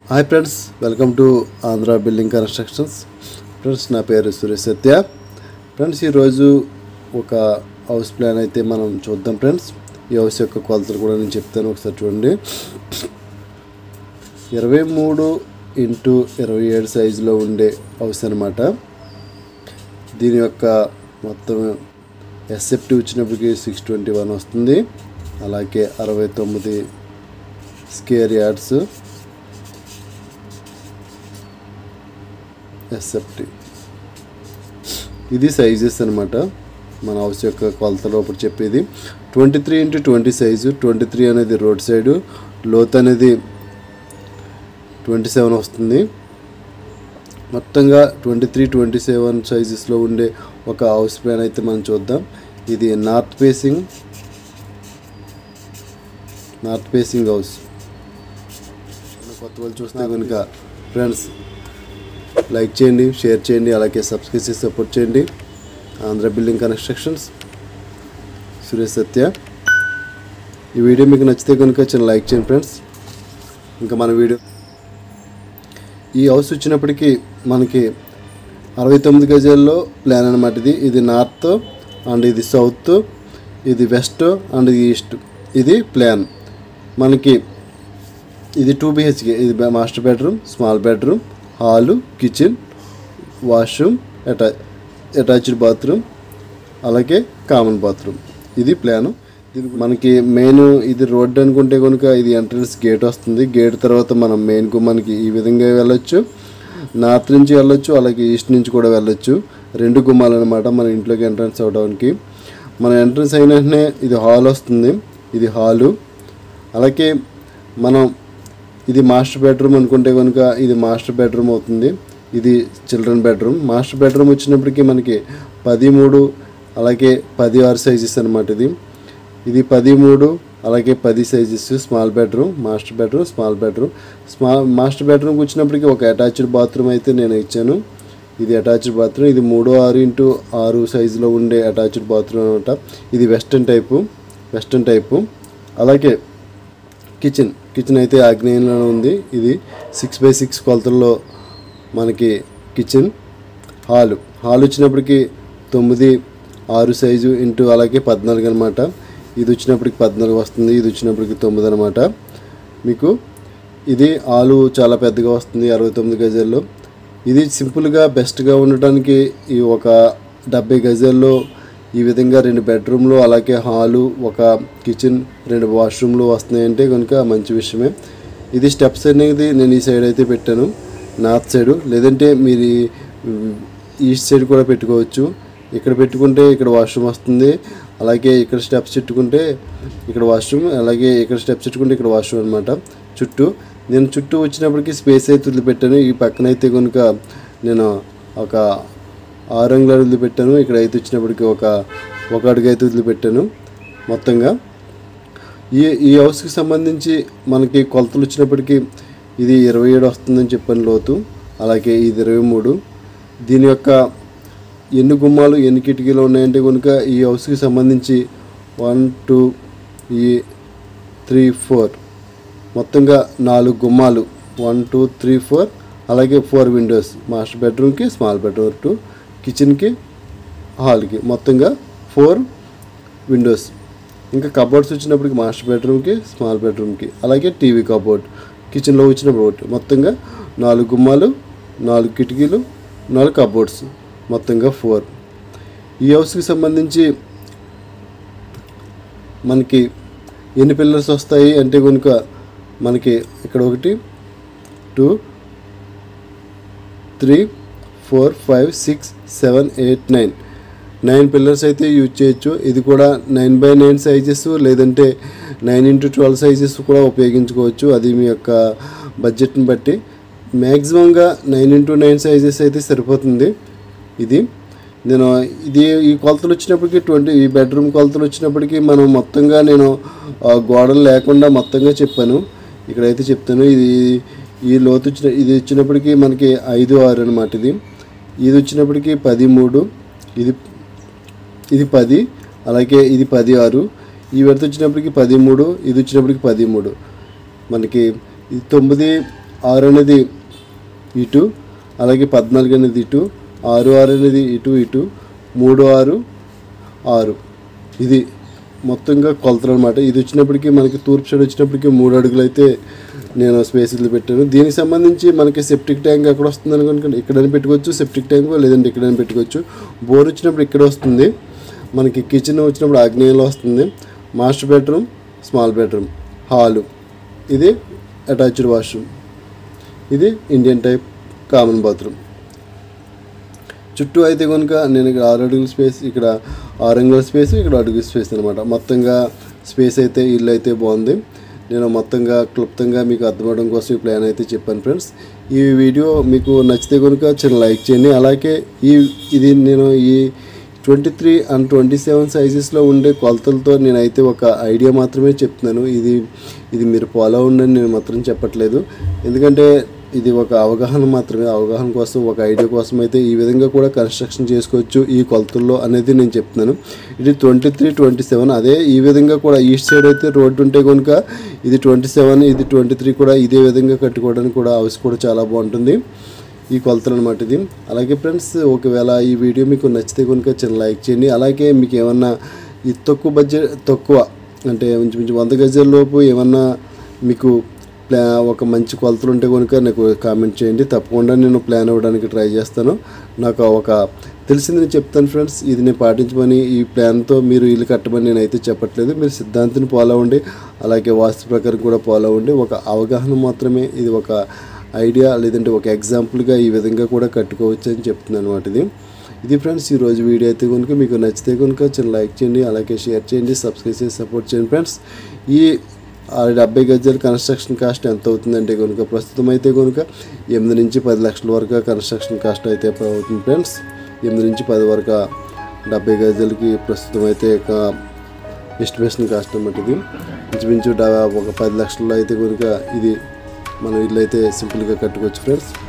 hi friends welcome to Andhra building constructions friends నా పేరు సురేష్ సత్య friends ఈరోజు ఒక హౌస్ ప్లాన్ అయితే మనం చూద్దాం ఫ్రెండ్స్ ఈ హౌస్ యొక్క కొలతలు కూడా నేను చెప్తాను ఒకసారి చూడండి ఇరవై మూడు ఇంటూ ఇరవై ఏడు సైజులో ఉండే హౌస్ అనమాట దీని యొక్క మొత్తం ఎస్ఎఫ్టీ వచ్చినప్పటికి సిక్స్ ట్వంటీ వన్ వస్తుంది అలాగే అరవై తొమ్మిది స్కేర్ యార్డ్స్ ఎస్ఎఫ్టీ ఇది సైజెస్ అనమాట మన హౌస్ యొక్క కొలతలో ఇప్పుడు చెప్పేది twenty three into twenty size twenty three అనేది రోడ్ సైడు లోత్ అనేది ట్వంటీ సెవెన్ వస్తుంది మొత్తంగా ట్వంటీ త్రీ ట్వంటీ సెవెన్ సైజెస్లో ఉండే ఒక హౌస్ ప్లాన్ అయితే మనం చూద్దాం ఇది north facing north facing house కొత్త వాళ్ళు చూస్తే కనుక ఫ్రెండ్స్ లైక్ చేయండి షేర్ చేయండి అలాగే సబ్స్క్రైబ్ చేసి సపోర్ట్ చేయండి ఆంధ్ర బిల్డింగ్ కన్స్ట్రక్షన్స్ సురేష్ సత్య ఈ వీడియో మీకు నచ్చితే కనుక చిన్న లైక్ చేయండి ఫ్రెండ్స్ ఇంకా మన వీడియో ఈ హౌస్ వచ్చినప్పటికీ మనకి అరవై తొమ్మిది గజాల్లో ప్లాన్ అనమాట ఇది ఇది నార్త్ అండ్ ఇది సౌత్ ఇది వెస్ట్ అండ్ ఇది ఈస్ట్ ఇది ప్లాన్ మనకి ఇది టూ బిహెచ్కే ఇది బె- master bedroom small bedroom hall kitchen washroom అటా అటాచ్డ్ బాత్రూమ్ అలాగే కామన్ బాత్రూమ్ ఇది ప్లాను దీనికి మనకి మెయిన్ ఇది రోడ్ అనుకుంటే కనుక ఇది ఎంట్రన్స్ గేట్ వస్తుంది గేట్ తర్వాత మనం మెయిన్కు మనకి ఈ విధంగా వెళ్ళొచ్చు నార్త్ నుంచి వెళ్ళొచ్చు అలాగే ఈస్ట్ నుంచి కూడా వెళ్ళొచ్చు రెండు గుమ్మాలు అనమాట మన ఇంట్లోకి ఎంట్రన్స్ అవడానికి మన ఎంట్రన్స్ అయిన వెంటనే ఇది హాల్ వస్తుంది ఇది హాలు అలాగే మనం ఇది మాస్టర్ బెడ్రూమ్ అనుకుంటే కనుక ఇది మాస్టర్ బెడ్రూమ్ అవుతుంది ఇది చిల్డ్రన్ బెడ్రూమ్ మాస్టర్ బెడ్రూమ్ వచ్చినప్పటికీ మనకి పది మూడు అలాగే పది ఆరు సైజెస్ అనమాట ఇది ఇది పది మూడు అలాగే పది sizes small bedroom master bedroom small bedroom small master బెడ్రూమ్కి వచ్చినప్పటికీ ఒక అటాచ్డ్ బాత్రూమ్ అయితే నేను ఇచ్చాను ఇది అటాచ్డ్ బాత్రూమ్ ఇది మూడు ఆరు ఇంటూ ఆరు సైజులో ఉండే అటాచ్డ్ బాత్రూమ్ అనమాట ఇది వెస్టర్న్ టైపు వెస్టర్న్ టైపు అలాగే కిచెన్ కిచెన్ అయితే ఆగ్నేయంలో ఉంది ఇది సిక్స్ బై సిక్స్ కొలతల్లో మనకి కిచెన్ హాలు హాల్ వచ్చినప్పటికి తొమ్మిది ఆరు సైజు ఇంటూ అలాగే పద్నాలుగు అనమాట ఇది వచ్చినప్పటికి పద్నాలుగు వస్తుంది ఇది వచ్చినప్పటికి తొమ్మిది అనమాట మీకు ఇది ఆలు చాలా పెద్దగా వస్తుంది అరవై తొమ్మిది గజాల్లో ఇది సింపుల్గా బెస్ట్గా ఉండటానికి ఈ ఒక డెబ్బై గజాల్లో ఈ విధంగా రెండు బెడ్రూమ్లు అలాగే హాలు ఒక కిచెన్ రెండు వాష్రూమ్లు వస్తున్నాయంటే కనుక మంచి విషయమే ఇది స్టెప్స్ అనేది నేను ఈ సైడ్ అయితే పెట్టాను నార్త్ సైడు లేదంటే మీరు ఈ- ఈస్ట్ సైడ్ కూడా పెట్టుకోవచ్చు ఇక్కడ పెట్టుకుంటే ఇక్కడ వాష్రూమ్ వస్తుంది అలాగే ఇక్కడ స్టెప్స్ పెట్టుకుంటే ఇక్కడ వాష్రూమ్ అలాగే ఇక్కడ స్టెప్స్ పెట్టుకుంటే ఇక్కడ వాష్రూమ్ అనమాట చుట్టూ నేను చుట్టూ వచ్చినప్పటికీ స్పేస్ అయితే వదిలిపెట్టాను ఈ పక్కన అయితే కనుక నేను ఒక ఆరు అంగుళాలు వదిలిపెట్టాను ఇక్కడ అయితే వచ్చినప్పటికి ఒక ఒక అడుగు అయితే వదిలిపెట్టాను మొత్తంగా ఈ ఈ హౌస్కి సంబంధించి మనకి కొలతలు వచ్చినప్పటికీ ఇది ఇరవై ఏడు వస్తుందని చెప్పాను లోతు అలాగే ఇది ఇరవై మూడు దీని యొక్క ఎన్ని గుమ్మాలు ఎన్ని కిటికీలు ఉన్నాయంటే కనుక ఈ హౌస్కి సంబంధించి వన్ టూ ఈ త్రీ ఫోర్ మొత్తంగా నాలుగు గుమ్మాలు వన్ టూ త్రీ ఫోర్ అలాగే ఫోర్ విండోస్ మాస్టర్ బెడ్రూమ్కి స్మాల్ బెడ్రూమ్ టు కిచెన్కి హాల్కి మొత్తంగా ఫోర్ విండోస్ ఇంకా కబోర్డ్స్ వచ్చినప్పటికి మాస్టర్ బెడ్రూమ్కి స్మాల్ బెడ్రూమ్కి అలాగే టీవీ కబోర్డ్ కిచెన్లో వచ్చినప్పుడు ఒకటి మొత్తంగా నాలుగు గుమ్మాలు నాలుగు కిటికీలు నాలుగు కబోర్డ్స్ మొత్తంగా ఫోర్ ఈ హౌస్కి సంబంధించి మనకి ఎన్ని పిల్లర్స్ వస్తాయి అంటే కనుక మనకి ఇక్కడ ఒకటి two three four five six seven eight nine nine pillars అయితే యూజ్ చేయొచ్చు ఇది కూడా నైన్ బై నైన్ సైజెస్ లేదంటే నైన్ ఇంటూ ట్వెల్వ్ సైజెస్ కూడా ఉపయోగించుకోవచ్చు అది మీ యొక్క బడ్జెట్ని బట్టి మ్యాక్సిమంగా నైన్ ఇంటూ నైన్ సైజెస్ అయితే సరిపోతుంది ఇది నేను ఇది ఈ కొలతలు వచ్చినప్పటికీ ట్వంటీ ఈ బెడ్రూమ్ కొలతలు వచ్చినప్పటికీ మనం మొత్తంగా నేను ఆ, గోడలు లేకుండా మొత్తంగా చెప్పాను ఇక్కడైతే చెప్తాను ఇది ఈ లోతు వచ్చిన ఇది వచ్చినప్పటికీ మనకి ఐదు ఆరు అనమాట ఇది ఇది వచ్చినప్పటికీ పది మూడు ఇది ఇది పది అలాగే ఇది పది ఆరు ఈ విడత వచ్చినప్పటికి పది మూడు ఇది వచ్చినప్పటికి పది మూడు మనకి ఇది తొమ్మిది ఆరు అనేది ఇటు అలాగే పద్నాలుగు అనేది ఇటు ఆరు ఆరు అనేది ఇటు ఇటు మూడు ఆరు ఆరు ఇది మొత్తంగా కొలతలు అనమాట ఇది వచ్చినప్పటికీ మనకి తూర్పు సైడ్ వచ్చినప్పటికీ మూడు అడుగులు అయితే నేను స్పేస్ ఇల్లు పెట్టాను దీనికి సంబంధించి మనకి సెప్టిక్ ట్యాంక్ ఎక్కడ వస్తుంది అనుకోండి ఇక్కడైనా పెట్టుకోవచ్చు సెప్టిక్ ట్యాంక్ లేదంటే ఇక్కడైనా పెట్టుకోవచ్చు బోర్ వచ్చినప్పుడు ఇక్కడ వస్తుంది మనకి కిచెన్ వచ్చినప్పుడు ఆగ్నేయంలో వస్తుంది master bedroom small bedroom hall ఇది అటాచ్డ్ వాష్రూమ్ ఇది ఇండియన్ టైప్ కామన్ బాత్రూమ్ చుట్టూ అయితే కనుక నేను ఇక్కడ ఆరు అడుగుల స్పేస్ ఇక్కడ ఆరు అంగుళాల స్పేస్ ఇక్కడ అడుగుల స్పేస్ అనమాట మొత్తంగా స్పేస్ అయితే ఇల్లు అయితే బాగుంది నేను మొత్తంగా క్లుప్తంగా మీకు అర్థమవడం కోసం ఈ ప్లాన్ అయితే చెప్పాను ఫ్రెండ్స్ ఈ వీడియో మీకు నచ్చితే కనుక చిన్న లైక్ చేయండి అలాగే ఈ ఇది నేను ఈ twenty three and twenty seven సైజెస్లో ఉండే కొలతలతో నేనైతే ఒక ఐడియా మాత్రమే చెప్తున్నాను ఇది ఇది మీరు ఫాలో ఉందని నేను మాత్రం చెప్పట్లేదు ఎందుకంటే ఇది ఒక అవగాహన మాత్రమే అవగాహన కోసం ఒక ఐడియా కోసం అయితే ఈ విధంగా కూడా కన్స్ట్రక్షన్ చేసుకోవచ్చు ఈ కొలతల్లో అనేది నేను చెప్తున్నాను ఇది ట్వంటీ త్రీ ట్వంటీ సెవెన్ అదే ఈ విధంగా కూడా ఈస్ట్ సైడ్ అయితే రోడ్డు ఉంటే కనుక ఇది ట్వంటీ సెవెన్ ఇది ట్వంటీ త్రీ కూడా ఇదే విధంగా కట్టుకోవడానికి కూడా హౌస్ కూడా చాలా బాగుంటుంది ఈ కొలతలు అనమాట ఇది అలాగే ఫ్రెండ్స్ ఒకవేళ ఈ వీడియో మీకు నచ్చితే కనుక చిన్న లైక్ చేయండి అలాగే మీకు ఏమన్నా ఈ తక్కువ బడ్జెట్ తక్కువ అంటే ఇంచుమించు వంద గజాల లోపు ఏమన్నా మీకు ప్లా ఒక మంచి కొలతలు ఉంటే కనుక నాకు కామెంట్ చేయండి తప్పకుండా నేను ప్లాన్ అవ్వడానికి ట్రై చేస్తాను నాకు ఒక తెలిసింది నేను చెప్తాను ఫ్రెండ్స్ ఇది నేను పాటించమని ఈ ప్లాన్తో మీరు ఇల్లు కట్టమని నేను అయితే చెప్పట్లేదు మీరు సిద్ధాంతిని ఫాలో అవ్వండి అలాగే వాస్తు ప్రకారం కూడా ఫాలో అవ్వండి ఒక అవగాహన మాత్రమే ఇది ఒక ఐడియా లేదంటే ఒక ఎగ్జాంపుల్గా ఈ విధంగా కూడా కట్టుకోవచ్చు అని చెప్తున్నాను అనమాట ఇది ఇది ఫ్రెండ్స్ ఈరోజు వీడియో అయితే కనుక మీకు నచ్చితే కనుక చిన్న లైక్ చేయండి అలాగే షేర్ చేయండి సబ్స్క్రైబ్ చేసి సపోర్ట్ చేయండి ఫ్రెండ్స్ ఈ ఆ డెబ్బై గజాల కన్స్ట్రక్షన్ కాస్ట్ ఎంత అవుతుందంటే కనుక ప్రస్తుతం అయితే కనుక ఎనిమిది నుంచి పది లక్షల వరకు కన్స్ట్రక్షన్ కాస్ట్ అయితే అవుతుంది ఫ్రెండ్స్ ఎనిమిది నుంచి పది వరకు డెబ్బై గజాలకి ప్రస్తుతం అయితే ఒక ఎస్టిమేషన్ కాస్ట్ అన్నమాట ఇది ఇంచుమించు డా- ఒక పది లక్షల్లో అయితే కనుక ఇది మనం ఇల్లు అయితే సింపుల్గా కట్టుకోవచ్చు ఫ్రెండ్స్